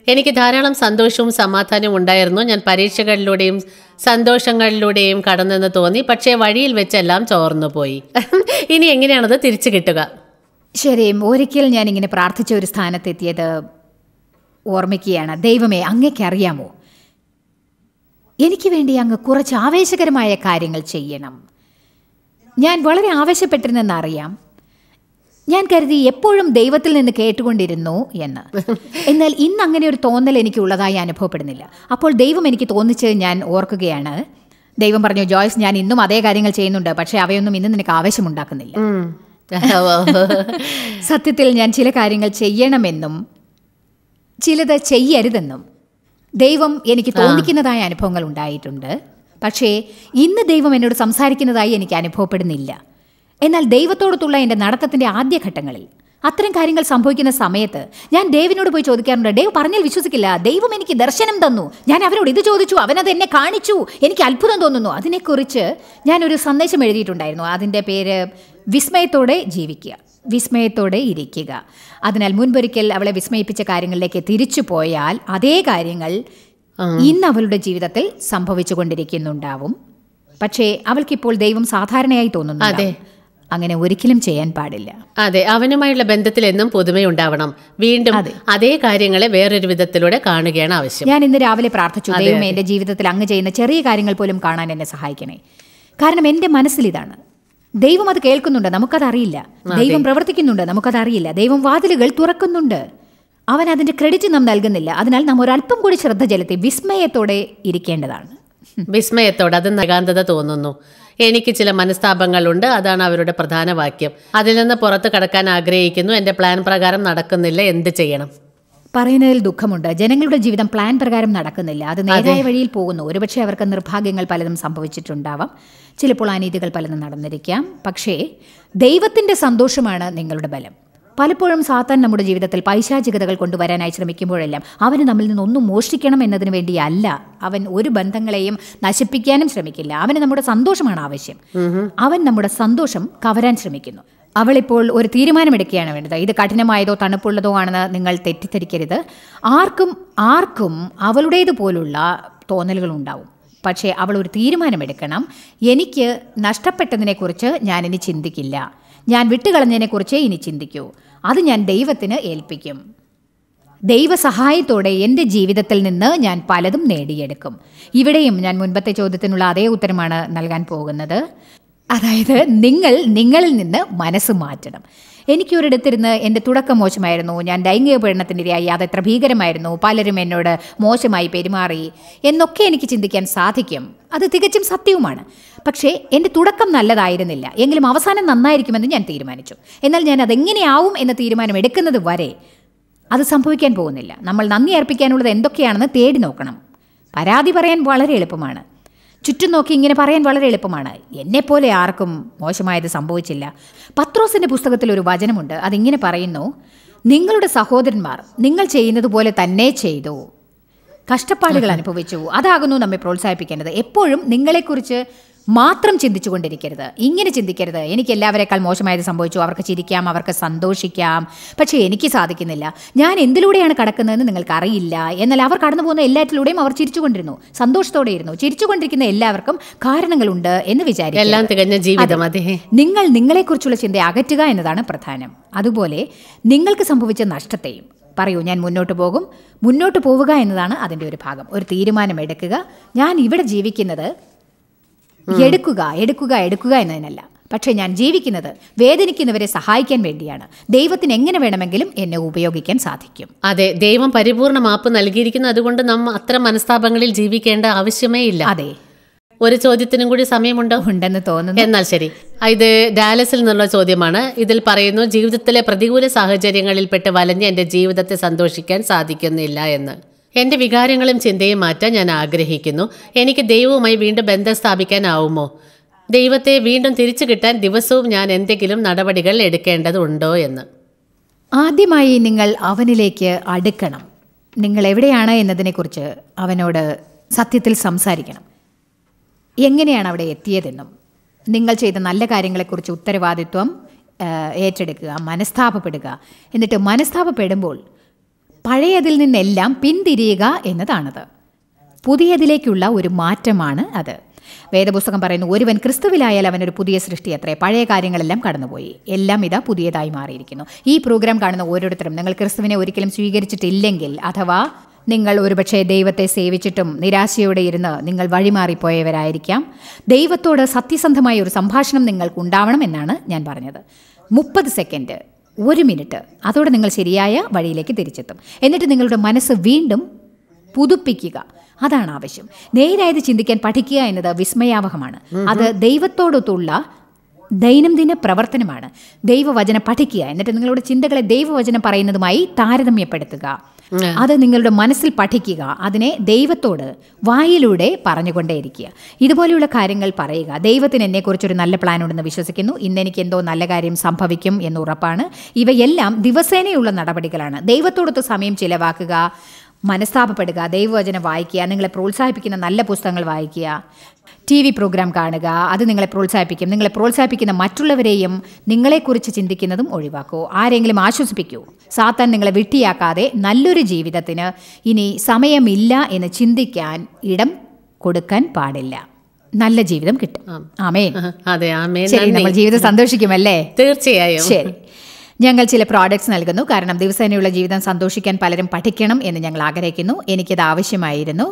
എനിക്ക് ധാരാളം സന്തോഷവും സമാധാനവും ഉണ്ടായിരുന്നു ഞാൻ പരീക്ഷകളിലൂടെയും സന്തോഷങ്ങളിലൂടെയും കടന്നെന്ന് തോന്നി പക്ഷേ വഴിയിൽ വെച്ചെല്ലാം ചോർന്നു പോയി ഇനി എങ്ങനെയാണത് തിരിച്ചു കിട്ടുക ശരി ഒരിക്കൽ ഞാൻ ഇങ്ങനെ പ്രാർത്ഥിച്ച ഒരു സ്ഥാനത്തെത്തിയത് ഓർമ്മിക്കുകയാണ് ദൈവമേ അങ്ങയ്ക്കറിയാമോ എനിക്ക് വേണ്ടി അങ്ങ് കുറച്ച് ആവേശകരമായ കാര്യങ്ങൾ ചെയ്യണം ഞാൻ വളരെ ആവേശപ്പെട്ടിരുന്നെന്നറിയാം ഞാൻ കരുതി എപ്പോഴും ദൈവത്തിൽ നിന്ന് കേട്ടുകൊണ്ടിരുന്നു എന്ന് എന്നാൽ ഇന്ന് അങ്ങനെ ഒരു തോന്നൽ എനിക്ക് ഉള്ളതായി അനുഭവപ്പെടുന്നില്ല അപ്പോൾ ദൈവം എനിക്ക് തോന്നിച്ച് ഞാൻ ഓർക്കുകയാണ് ദൈവം പറഞ്ഞു ജോയ്സ് ഞാൻ ഇന്നും അതേ കാര്യങ്ങൾ ചെയ്യുന്നുണ്ട് പക്ഷേ അവയൊന്നും ഇന്ന് നിനക്ക് ആവേശമുണ്ടാക്കുന്നില്ല ഉം. സത്യത്തിൽ ഞാൻ ചില കാര്യങ്ങൾ ചെയ്യണമെന്നും ചിലത് ചെയ്യരുതെന്നും ദൈവം എനിക്ക് തോന്നിക്കുന്നതായ അനുഭവങ്ങൾ ഉണ്ടായിട്ടുണ്ട് പക്ഷേ ഇന്ന് ദൈവം എന്നോട് സംസാരിക്കുന്നതായി എനിക്ക് അനുഭവപ്പെടുന്നില്ല എന്നാൽ ദൈവത്തോടത്തുള്ള എൻ്റെ നടത്തത്തിൻ്റെ ആദ്യഘട്ടങ്ങളിൽ അത്തരം കാര്യങ്ങൾ സംഭവിക്കുന്ന സമയത്ത് ഞാൻ ദേവിനോട് പോയി ചോദിക്കാറുണ്ട് ഡേവ് പറഞ്ഞാൽ വിശ്വസിക്കില്ല ദൈവം എനിക്ക് ദർശനം തന്നു ഞാൻ അവനോട് ഇത് ചോദിച്ചു അവനത് എന്നെ കാണിച്ചു എനിക്ക് അത്ഭുതം തോന്നുന്നു അതിനെക്കുറിച്ച് ഞാനൊരു സന്ദേശം എഴുതിയിട്ടുണ്ടായിരുന്നു അതിൻ്റെ പേര് വിസ്മയത്തോടെ ജീവിക്കുക വിസ്മയത്തോടെ ഇരിക്കുക അതിനാൽ മുൻപൊരിക്കൽ അവളെ വിസ്മയിപ്പിച്ച കാര്യങ്ങളിലേക്ക് തിരിച്ചു പോയാൽ അതേ കാര്യങ്ങൾ ഇന്ന് അവളുടെ ജീവിതത്തിൽ സംഭവിച്ചു കൊണ്ടിരിക്കുന്നുണ്ടാവും പക്ഷേ അവൾക്കിപ്പോൾ ദൈവം സാധാരണയായി തോന്നുന്നു അതെ. അങ്ങനെ ഒരിക്കലും ചെയ്യാൻ പാടില്ല അതെ അവനുമായുള്ള ബന്ധത്തിൽ എന്നും പുതുമയുണ്ടാവണം വീണ്ടും അതേ കാര്യങ്ങളെ വേറൊരു വിധത്തിലൂടെ കാണുകയാണ് ആവശ്യം ഞാൻ ഇന്ന് രാവിലെ പ്രാർത്ഥിച്ചു ദൈവം എൻ്റെ ജീവിതത്തിൽ അങ്ങ് ചെയ്യുന്ന ചെറിയ കാര്യങ്ങൾ പോലും കാണാൻ എന്നെ സഹായിക്കണേ കാരണം എൻ്റെ മനസ്സിൽ ഇതാണ് ദൈവം അത് കേൾക്കുന്നുണ്ട് നമുക്കതറിയില്ല ദൈവം പ്രവർത്തിക്കുന്നുണ്ട് നമുക്കതറിയില്ല ദൈവം വാതിലുകൾ തുറക്കുന്നുണ്ട് അവൻ അതിന്റെ ക്രെഡിറ്റ് നാം നൽകുന്നില്ല അതിനാൽ നാം ഒരല്പം കൂടി ശ്രദ്ധ ചെലുത്തി വിസ്മയത്തോടെ ഇരിക്കേണ്ടതാണ് വിസ്മയത്തോടെ അത് നകാന്തത തോന്നുന്നു എനിക്ക് ചില മനസ്താപങ്ങളുണ്ട് അതാണ് അവരുടെ പ്രധാന വാക്യം അതിൽ നിന്ന് പുറത്ത് കടക്കാൻ ആഗ്രഹിക്കുന്നു എൻ്റെ പ്ലാൻ പ്രകാരം നടക്കുന്നില്ല എന്ത് ചെയ്യണം പറയുന്നതിൽ ദുഃഖമുണ്ട് ജനങ്ങളുടെ ജീവിതം പ്ലാൻ പ്രകാരം നടക്കുന്നില്ല അത് നേരായ വഴിയിൽ പോകുന്നു ഒരുപക്ഷെ അവർക്ക് നിർഭാഗ്യങ്ങൾ പലതും സംഭവിച്ചിട്ടുണ്ടാവാം ചിലപ്പോൾ അനീതികൾ പലതും നടന്നിരിക്കാം പക്ഷേ ദൈവത്തിന്റെ സന്തോഷമാണ് നിങ്ങളുടെ ബലം പലപ്പോഴും സാത്താൻ നമ്മുടെ ജീവിതത്തിൽ പൈശാചികതകൾ കൊണ്ടുവരാനായി ശ്രമിക്കുമ്പോഴെല്ലാം അവന് നമ്മിൽ നിന്ന് ഒന്നും മോഷ്ടിക്കണം എന്നതിന് വേണ്ടിയല്ല അവൻ ഒരു ബന്ധങ്ങളെയും നശിപ്പിക്കാനും ശ്രമിക്കില്ല അവന് നമ്മുടെ സന്തോഷമാണ് ആവശ്യം അവൻ നമ്മുടെ സന്തോഷം കവരാൻ ശ്രമിക്കുന്നു അവളിപ്പോൾ ഒരു തീരുമാനമെടുക്കുകയാണ് വേണ്ടത് ഇത് കഠിനമായതോ തണുപ്പുള്ളതോ ആണെന്ന് നിങ്ങൾ തെറ്റിദ്ധരിക്കരുത് ആർക്കും ആർക്കും അവളുടേതുപോലുള്ള തോന്നലുകൾ ഉണ്ടാവും പക്ഷേ അവൾ ഒരു തീരുമാനമെടുക്കണം എനിക്ക് നഷ്ടപ്പെട്ടതിനെക്കുറിച്ച് ഞാൻ ഇനി ചിന്തിക്കില്ല ഞാൻ വിട്ടുകളഞ്ഞതിനെക്കുറിച്ചേ ഇനി ചിന്തിക്കൂ അത് ഞാൻ ദൈവത്തിന് ഏൽപ്പിക്കും ദൈവസഹായത്തോടെ എൻ്റെ ജീവിതത്തിൽ നിന്ന് ഞാൻ പലതും നേടിയെടുക്കും ഇവിടെയും ഞാൻ മുൻപത്തെ ചോദ്യത്തിനുള്ള അതേ ഉത്തരമാണ് നൽകാൻ പോകുന്നത് അതായത് നിങ്ങൾ നിങ്ങളിൽ നിന്ന് മനസ്സ് മാറ്റണം എനിക്ക് ഒരിടത്തിരുന്ന് എൻ്റെ തുടക്കം മോശമായിരുന്നു ഞാൻ ലൈംഗിക പീഡനത്തിനിരയായി അത് എത്ര ഭീകരമായിരുന്നു പലരും എന്നോട് മോശമായി പെരുമാറി എന്നൊക്കെ എനിക്ക് ചിന്തിക്കാൻ സാധിക്കും അത് തികച്ചും സത്യവുമാണ് പക്ഷേ എൻ്റെ തുടക്കം നല്ലതായിരുന്നില്ല എങ്കിലും അവസാനം നന്നായിരിക്കുമെന്ന് ഞാൻ തീരുമാനിച്ചു എന്നാൽ ഞാൻ അതെങ്ങനെയാവും എന്ന തീരുമാനം എടുക്കുന്നത് വരെ അത് സംഭവിക്കാൻ പോകുന്നില്ല നമ്മൾ നന്ദി അർപ്പിക്കാനുള്ളത് എന്തൊക്കെയാണെന്ന് തേടി നോക്കണം പരാതി പറയാൻ വളരെ എളുപ്പമാണ് ചുറ്റും നോക്കി ഇങ്ങനെ പറയാൻ വളരെ എളുപ്പമാണ് എന്നെപ്പോലെ ആർക്കും മോശമായത് സംഭവിച്ചില്ല പത്രോസിന്റെ പുസ്തകത്തിൽ ഒരു വചനമുണ്ട് അതിങ്ങനെ പറയുന്നു നിങ്ങളുടെ സഹോദരന്മാർ നിങ്ങൾ ചെയ്യുന്നത് പോലെ തന്നെ ചെയ്തു കഷ്ടപ്പാടുകൾ അനുഭവിച്ചു അതാകുന്നു നമ്മെ പ്രോത്സാഹിപ്പിക്കേണ്ടത് എപ്പോഴും നിങ്ങളെക്കുറിച്ച് മാത്രം ചിന്തിച്ചുകൊണ്ടിരിക്കരുത് ഇങ്ങനെ ചിന്തിക്കരുത് എനിക്ക് എല്ലാവരെക്കാൾ മോശമായത് സംഭവിച്ചു അവർക്ക് ചിരിക്കാം അവർക്ക് സന്തോഷിക്കാം പക്ഷേ എനിക്ക് സാധിക്കുന്നില്ല ഞാൻ എന്തിലൂടെയാണ് കടക്കുന്നതെന്ന് നിങ്ങൾക്ക് അറിയില്ല എന്നാൽ അവർ കടന്നു പോകുന്ന എല്ലാറ്റിലൂടെയും അവർ ചിരിച്ചുകൊണ്ടിരുന്നു സന്തോഷത്തോടെ ഇരുന്നു ചിരിച്ചുകൊണ്ടിരിക്കുന്ന എല്ലാവർക്കും കാരണങ്ങളുണ്ട് എന്ന് വിചാരിക്കും എല്ലാം തികഞ്ഞ ജീവിതം അതെ നിങ്ങൾ നിങ്ങളെക്കുറിച്ചുള്ള ചിന്ത അകറ്റുക എന്നതാണ് പ്രധാനം അതുപോലെ നിങ്ങൾക്ക് സംഭവിച്ച നഷ്ടത്തെയും പറയൂ ഞാൻ മുന്നോട്ട് പോകും മുന്നോട്ട് പോവുക എന്നതാണ് അതിൻ്റെ ഒരു ഭാഗം ഒരു തീരുമാനം എടുക്കുക ഞാൻ ഇവിടെ ജീവിക്കുന്നത് എടുക്കുക എടുക്കുക എടുക്കുക എന്നതിനല്ല പക്ഷേ ഞാൻ ജീവിക്കുന്നത് വേദനിക്കുന്നവരെ സഹായിക്കാൻ വേണ്ടിയാണ് ദൈവത്തിന് എങ്ങനെ വേണമെങ്കിലും എന്നെ ഉപയോഗിക്കാൻ സാധിക്കും അതെ ദൈവം പരിപൂർണ മാപ്പ് നൽകിയിരിക്കുന്നു അതുകൊണ്ട് നാം അത്തരം മനസ്താപങ്ങളിൽ ജീവിക്കേണ്ട ആവശ്യമേ ഇല്ല അതെ ഒരു ചോദ്യത്തിനും കൂടി സമയമുണ്ടോ ഉണ്ടെന്ന് തോന്നുന്നു എന്നാൽ ശരി ഇത് ഡാലസിൽ നിന്നുള്ള ചോദ്യമാണ് ഇതിൽ പറയുന്നു ജീവിതത്തിലെ പ്രതികൂല സാഹചര്യങ്ങളിൽപ്പെട്ട് വലഞ്ഞ് എൻ്റെ ജീവിതത്തെ സന്തോഷിക്കാൻ സാധിക്കുന്നില്ല എന്ന് എൻ്റെ വികാരങ്ങളും ചിന്തയും മാറ്റാൻ ഞാൻ ആഗ്രഹിക്കുന്നു എനിക്ക് ദൈവവുമായി വീണ്ടും ബന്ധം സ്ഥാപിക്കാനാവുമോ ദൈവത്തെ വീണ്ടും തിരിച്ചു കിട്ടാൻ ദിവസവും ഞാൻ എന്തെങ്കിലും നടപടികൾ എടുക്കേണ്ടതുണ്ടോ എന്ന് ആദ്യമായി നിങ്ങൾ അവനിലേക്ക് അടുക്കണം നിങ്ങൾ എവിടെയാണ് എന്നതിനെക്കുറിച്ച് അവനോട് സത്യത്തിൽ സംസാരിക്കണം എങ്ങനെയാണ് അവിടെ എത്തിയതെന്നും നിങ്ങൾ ചെയ്ത നല്ല കാര്യങ്ങളെക്കുറിച്ച് ഉത്തരവാദിത്വം ആ, ഏറ്റെടുക്കുക മനസ്താപപ്പെടുക എന്നിട്ട് മനസ്താപപ്പെടുമ്പോൾ പഴയതിൽ നിന്നെല്ലാം പിന്തിരിയുക എന്നതാണത് പുതിയതിലേക്കുള്ള ഒരു മാറ്റമാണ് അത് വേദപുസ്തകം പറയുന്നു ഒരുവൻ ക്രിസ്തുവിലായാൽ അവനൊരു പുതിയ സൃഷ്ടി അത്രേ പഴയ കാര്യങ്ങളെല്ലാം കടന്നുപോയി എല്ലാം ഇതാ പുതിയതായി മാറിയിരിക്കുന്നു ഈ പ്രോഗ്രാം കാണുന്ന ഓരോരുത്തരും നിങ്ങൾ ക്രിസ്തുവിനെ ഒരിക്കലും സ്വീകരിച്ചിട്ടില്ലെങ്കിൽ അഥവാ നിങ്ങൾ ഒരുപക്ഷെ ദൈവത്തെ സേവിച്ചിട്ടും നിരാശയോടെ ഇരുന്ന് നിങ്ങൾ വഴിമാറിപ്പോയവരായിരിക്കാം ദൈവത്തോട് സത്യസന്ധമായ ഒരു സംഭാഷണം നിങ്ങൾക്ക് ഉണ്ടാവണം എന്നാണ് ഞാൻ പറഞ്ഞത് മുപ്പത് സെക്കൻഡ് ഒരു മിനിറ്റ് അതോടെ നിങ്ങൾ ശരിയായ വഴിയിലേക്ക് തിരിച്ചെത്തും എന്നിട്ട് നിങ്ങളുടെ മനസ്സ് വീണ്ടും പുതുപ്പിക്കുക അതാണ് ആവശ്യം നേരായത് ചിന്തിക്കാൻ പഠിക്കുക എന്നത് വിസ്മയാവഹമാണ് അത് ദൈവത്തോടൊത്തുള്ള ദൈനംദിന പ്രവർത്തനമാണ് ദൈവവചനം പഠിക്കുക എന്നിട്ട് നിങ്ങളുടെ ചിന്തകളെ ദൈവവചനം പറയുന്നതുമായി താരതമ്യപ്പെടുത്തുക അത് നിങ്ങളുടെ മനസ്സിൽ പഠിക്കുക അതിനെ ദൈവത്തോട് വായിലൂടെ പറഞ്ഞുകൊണ്ടേയിരിക്കുക ഇതുപോലെയുള്ള കാര്യങ്ങൾ പറയുക ദൈവത്തിന് എന്നെക്കുറിച്ചൊരു നല്ല പ്ലാൻ ഉണ്ടെന്ന് വിശ്വസിക്കുന്നു ഇന്ന് എനിക്ക് എന്തോ നല്ല കാര്യം സംഭവിക്കും എന്ന് ഉറപ്പാണ് ഇവയെല്ലാം ദിവസേനയുള്ള നടപടികളാണ് ദൈവത്തോടൊത്ത് സമയം ചിലവാക്കുക മനസ്താപപ്പെടുക ദൈവവചനം വായിക്കുക നിങ്ങളെ പ്രോത്സാഹിപ്പിക്കുന്ന നല്ല പുസ്തകങ്ങൾ വായിക്കുക ടി വി പ്രോഗ്രാം കാണുക അത് നിങ്ങളെ പ്രോത്സാഹിപ്പിക്കും നിങ്ങളെ പ്രോത്സാഹിപ്പിക്കുന്ന മറ്റുള്ളവരെയും നിങ്ങളെക്കുറിച്ച് ചിന്തിക്കുന്നതും ഒഴിവാക്കൂ ആരെങ്കിലും ആശ്വസിപ്പിക്കൂ സാത്താൻ നിങ്ങളെ വിട്ടിയാക്കാതെ നല്ലൊരു ജീവിതത്തിന് ഇനി സമയമില്ല എന്ന് ചിന്തിക്കാൻ ഇടം കൊടുക്കാൻ പാടില്ല നല്ല ജീവിതം കിട്ടും ആമേൻ അതെ ആമേ ശരി നമ്മൾ ജീവിതം സന്തോഷിക്കുമല്ലേ തീർച്ചയായും ശരി ഞങ്ങൾ ചില പ്രോഡക്ട്സ് നൽകുന്നു കാരണം ദിവസേനയുള്ള ജീവിതം സന്തോഷിക്കാൻ പലരും പഠിക്കണം എന്ന് ഞങ്ങൾ ആഗ്രഹിക്കുന്നു എനിക്കത് ആവശ്യമായിരുന്നു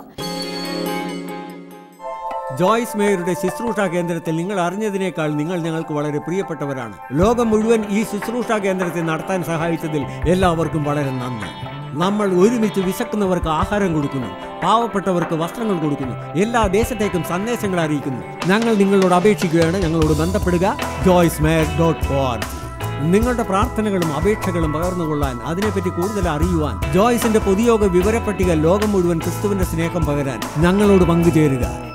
ജോയ്സ് മേയറുടെ ശുശ്രൂഷ കേന്ദ്രത്തിൽ നിങ്ങൾ അറിഞ്ഞതിനേക്കാൾ നിങ്ങൾ ഞങ്ങൾക്ക് വളരെ പ്രിയപ്പെട്ടവരാണ് ലോകം മുഴുവൻ ഈ ശുശ്രൂഷ കേന്ദ്രത്തെ നടത്താൻ സഹായിച്ചതിൽ എല്ലാവർക്കും വളരെ നന്ദി നമ്മൾ ഒരുമിച്ച് വിശക്കുന്നവർക്ക് ആഹാരം കൊടുക്കുന്നു പാവപ്പെട്ടവർക്ക് വസ്ത്രങ്ങൾ കൊടുക്കുന്നു എല്ലാ ദേശത്തേക്കും സന്ദേശങ്ങൾ അറിയിക്കുന്നു ഞങ്ങൾ നിങ്ങളോട് അപേക്ഷിക്കുകയാണ് ഞങ്ങളോട് ബന്ധപ്പെടുക ജോയ്സ് മേയർ ഡോട്ട് ഓർഗ് നിങ്ങളുടെ പ്രാർത്ഥനകളും അപേക്ഷകളും പകർന്നുകൊള്ളാൻ അതിനെപ്പറ്റി കൂടുതൽ അറിയുവാൻ ജോയ്സിന്റെ പൊതുയോഗ വിവരപ്പട്ടിക ലോകം മുഴുവൻ ക്രിസ്തുവിന്റെ സ്നേഹം പകരാൻ ഞങ്ങളോട് പങ്കുചേരുക